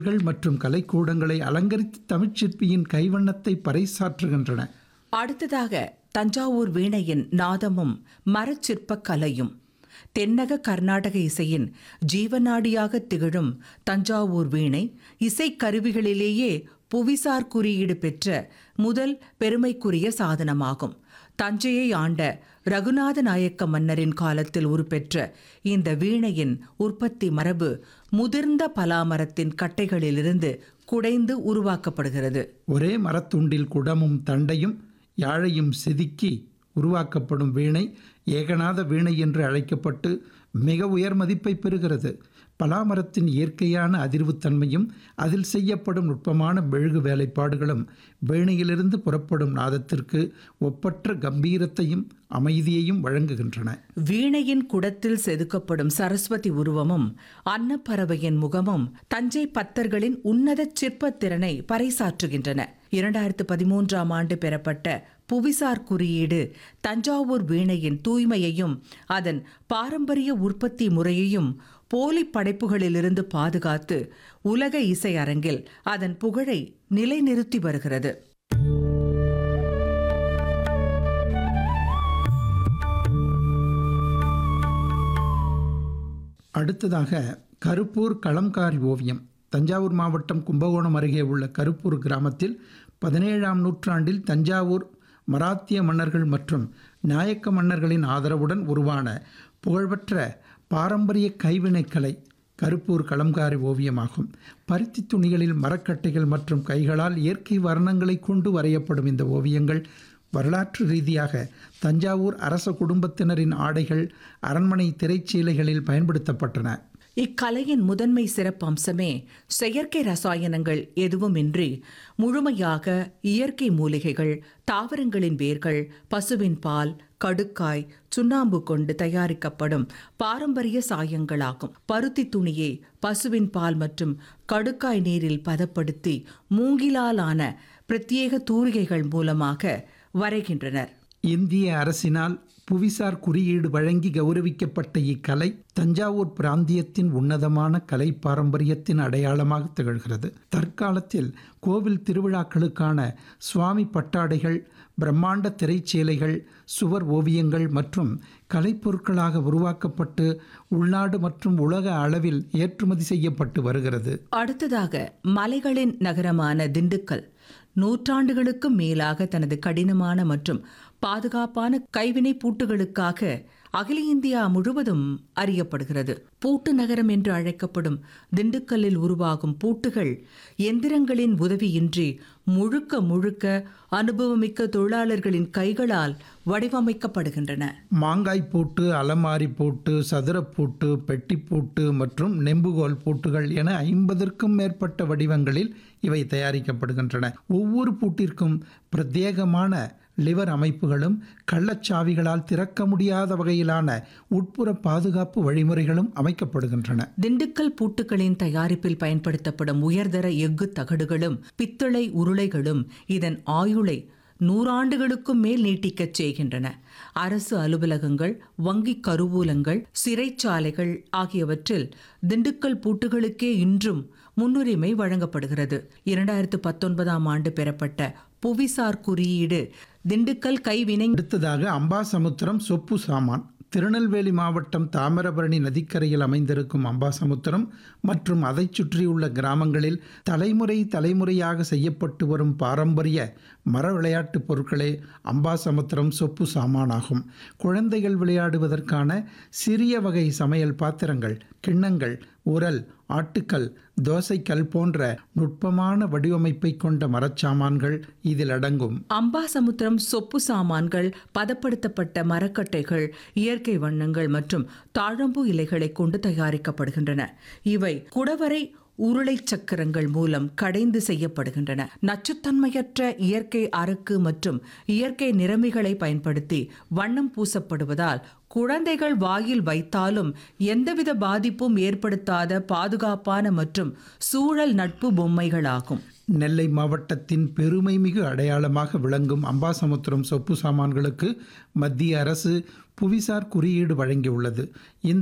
கள் மற்றும் கலைக்கூடங்களை அலங்கரித்து தமிழ்ச்சிற்பியின் கைவண்ணத்தை பறைசாற்றுகின்றன அடுத்ததாக தஞ்சாவூர் வீணையின் நாதமும் மரச்சிற்பக் கலையும் தென்னக கர்நாடக இசையின் ஜீவநாடியாக திகழும் தஞ்சாவூர் வீணை இசைக்கருவிகளிலேயே புவிசார் குறியீடு பெற்ற முதல் பெருமைக்குரிய சாதனமாகும் தஞ்சையை ஆண்ட ரகுநாத நாயக்க மன்னரின் காலத்தில் உருப்பெற்ற இந்த வீணையின் உற்பத்தி மரபு முதிர்ந்த பலாமரத்தின் கட்டைகளிலிருந்து குடைந்து உருவாக்கப்படுகிறது ஒரே மரத்துண்டில் குடமும் தண்டையும் யாழையும் செதுக்கி உருவாக்கப்படும் வீணை ஏகநாத வீணை என்று அழைக்கப்பட்டு மிக உயர் மதிப்பை பெறுகிறது பலாமரத்தின் இயற்கையான அதிர்வுத்தன்மையும் அதில் செய்யப்படும் நுட்பமான மெழுகு வேலைப்பாடுகளும் வீணையிலிருந்து புறப்படும் நாதத்திற்கு ஒப்பற்ற கம்பீரத்தையும் அமைதியையும் வழங்குகின்றன வீணையின் குடத்தில் செதுக்கப்படும் சரஸ்வதி உருவமும் அன்னப்பறவையின் முகமும் தஞ்சை பத்தர்களின் உன்னத சிற்பத்திறனை பறைசாற்றுகின்றன இரண்டாயிரத்து பதிமூன்றாம் ஆண்டு பெறப்பட்ட புவிசார் குறியீடு தஞ்சாவூர் வீணையின் தூய்மையையும் அதன் பாரம்பரிய உற்பத்தி முறையையும் போலி படைப்புகளிலிருந்து பாதுகாத்து உலக இசை அரங்கில் அதன் புகழை நிலைநிறுத்தி வருகிறது அடுத்ததாக கருப்பூர் களம்காரி ஓவியம் தஞ்சாவூர் மாவட்டம் கும்பகோணம் அருகே உள்ள கருப்பூர் கிராமத்தில் பதினேழாம் நூற்றாண்டில் தஞ்சாவூர் மராத்திய மன்னர்கள் மற்றும் நாயக்க மன்னர்களின் ஆதரவுடன் உருவான புகழ்பெற்ற பாரம்பரிய கைவினைக்கலை கருப்பூர் களம்காரி ஓவியமாகும் பருத்தி துணிகளில் மரக்கட்டைகள் மற்றும் கைகளால் இயற்கை வர்ணங்களை கொண்டு வரையப்படும் இந்த ஓவியங்கள் வரலாற்று ரீதியாக தஞ்சாவூர் அரச குடும்பத்தினரின் ஆடைகள் அரண்மனை திரைச்சீலைகளில் பயன்படுத்தப்பட்டன இக்கலையின் முதன்மை சிறப்பம்சமே செயற்கை ரசாயனங்கள் எதுவுமின்றி முழுமையாக இயற்கை மூலிகைகள் தாவரங்களின் வேர்கள் பசுவின் பால் கடுக்காய் சுண்ணாம்பு கொண்டு தயாரிக்கப்படும் பாரம்பரிய சாயங்களாகும் பருத்தி துணியை பசுவின் பால் மற்றும் கடுக்காய் நீரில் பதப்படுத்தி மூங்கிலாலான பிரத்யேக தூரிகைகள் மூலமாக வரைகின்றனர் இந்திய அரசினால் புவிசார் குறியீடு வழங்கி கௌரவிக்கப்பட்ட இக்கலை தஞ்சாவூர் பிராந்தியத்தின் உன்னதமான கலை பாரம்பரியத்தின் அடையாளமாக திகழ்கிறது தற்காலத்தில் கோவில் திருவிழாக்களுக்கான சுவாமி பட்டாடைகள் பிரம்மாண்ட திரைச்சீலைகள் சுவர் ஓவியங்கள் மற்றும் கலைப்பொருட்களாக உருவாக்கப்பட்டு உள்நாடு மற்றும் உலக அளவில் ஏற்றுமதி செய்யப்பட்டு வருகிறது அடுத்ததாக மலைகளின் நகரமான திண்டுக்கல் நூற்றாண்டுகளுக்கும் மேலாக தனது கடினமான மற்றும் பாதுகாப்பான கைவினை பூட்டுகளுக்காக அகில இந்தியா முழுவதும் அறியப்படுகிறது பூட்டு நகரம் என்று அழைக்கப்படும் திண்டுக்கல்லில் உருவாகும் பூட்டுகள் எந்திரங்களின் உதவியின்றி முழுக்க முழுக்க அனுபவமிக்க தொழிலாளர்களின் கைகளால் வடிவமைக்கப்படுகின்றன மாங்காய் பூட்டு அலமாரி பூட்டு சதுரப்பூட்டு பெட்டிப்பூட்டு மற்றும் நெம்புகோல் பூட்டுகள் என ஐம்பதற்கும் மேற்பட்ட வடிவங்களில் இவை தயாரிக்கப்படுகின்றன ஒவ்வொரு பூட்டிற்கும் பிரத்யேகமான லிவர் அமைப்புகளும் கள்ளச்சாவிகளால் திறக்க முடியாத வகையிலான உட்புற பாதுகாப்பு வழிமுறைகளும் அமைக்கப்படுகின்றன திண்டுக்கல் பூட்டுகளின் தயாரிப்பில் பயன்படுத்தப்படும் உயர்தர எஃகு தகடுகளும் பித்தளை உருளைகளும் இதன் ஆயுளை நூறாண்டுகளுக்கும் மேல் நீட்டிக்கச் செய்கின்றன அரசு அலுவலகங்கள் வங்கி கருவூலங்கள் சிறைச்சாலைகள் ஆகியவற்றில் திண்டுக்கல் பூட்டுகளுக்கே இன்றும் முன்னுரிமை வழங்கப்படுகிறது இரண்டாயிரத்து பத்தொன்பதாம் ஆண்டு பெறப்பட்ட புவிசார் குறியீடு திண்டுக்கல் கைவினை அடுத்ததாக அம்பாசமுத்திரம் சொப்பு சாமான் திருநெல்வேலி மாவட்டம் தாமிரபரணி நதிக்கரையில் அமைந்திருக்கும் அம்பாசமுத்திரம் மற்றும் அதைச் சுற்றியுள்ள கிராமங்களில் தலைமுறை தலைமுறையாக செய்யப்பட்டு வரும் பாரம்பரிய மர விளையாட்டுப் பொருட்களே அம்பாசமுத்திரம் சொப்பு சாமானாகும் குழந்தைகள் விளையாடுவதற்கான சிறிய வகை சமையல் பாத்திரங்கள் கிண்ணங்கள் உரல் ஆட்டுக்கல் தோசைக்கல் போன்ற நுட்பமான வடிவமைப்பை கொண்ட மரச்சாமான்கள் இதில் அடங்கும் அம்பாசமுத்திரம் சொப்பு சாமான்கள் பதப்படுத்தப்பட்ட மரக்கட்டைகள் இயற்கை வண்ணங்கள் மற்றும் தாழம்பூ இலைகளை கொண்டு தயாரிக்கப்படுகின்றன இவை குடவரை உருளை சக்கரங்கள் மூலம் கடைந்து செய்யப்படுகின்றன நச்சுத்தன்மையற்ற இயற்கை அரக்கு மற்றும் இயற்கை நிறமிகளை பயன்படுத்தி வண்ணம் பூசப்படுவதால் குழந்தைகள் வாயில் வைத்தாலும் எந்தவித பாதிப்பும் ஏற்படுத்தாத பாதுகாப்பான மற்றும் சூழல் நட்பு பொம்மைகளாகும் நெல்லை மாவட்டத்தின் பெருமைமிகு அடையாளமாக விளங்கும் அம்பாசமுத்திரம் சொப்பு சாமான்களுக்கு மத்திய அரசு புவிசார் குறியீடு வழங்கியுள்ளது இந்த